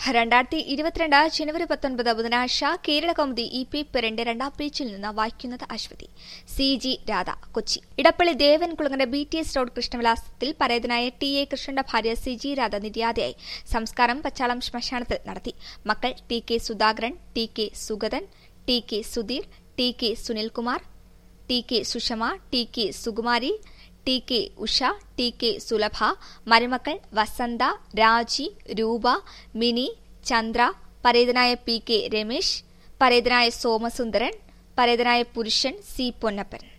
രണ്ടായിരത്തി ഇരുപത്തിരണ്ട് ജനുവരി പത്തൊൻപത് ബുധനാഴ്ച കേരള കൗമുദി ഇ പേപ്പറിന്റെ രണ്ടാം പേജിൽ നിന്ന് വായിക്കുന്നത് Aswathy C G Radha Kochi Edappally Devankulangara B T S road കൃഷ്ണവിലാസത്തിൽ പരേതനായ ടി എ കൃഷ്ണന്റെ ഭാര്യ സി ജി രാധ നിര്യാതയായി സംസ്കാരം പച്ചാളം ശ്മശാനത്തിൽ നടത്തി മക്കൾ T K Sudhakaran T K Sugathan T K Sudheer T K Sunilkumar T K Sushama T K Sukumari T K Usha T K Sulabha മരുമക്കൾ വസന്ത രാജി രൂപ മിനി ചന്ദ്ര പരേതനായ പി കെ രമേശ് പരേതനായ സോമസുന്ദരൻ പരേതനായ പുരുഷൻ സി പൊന്നപ്പൻ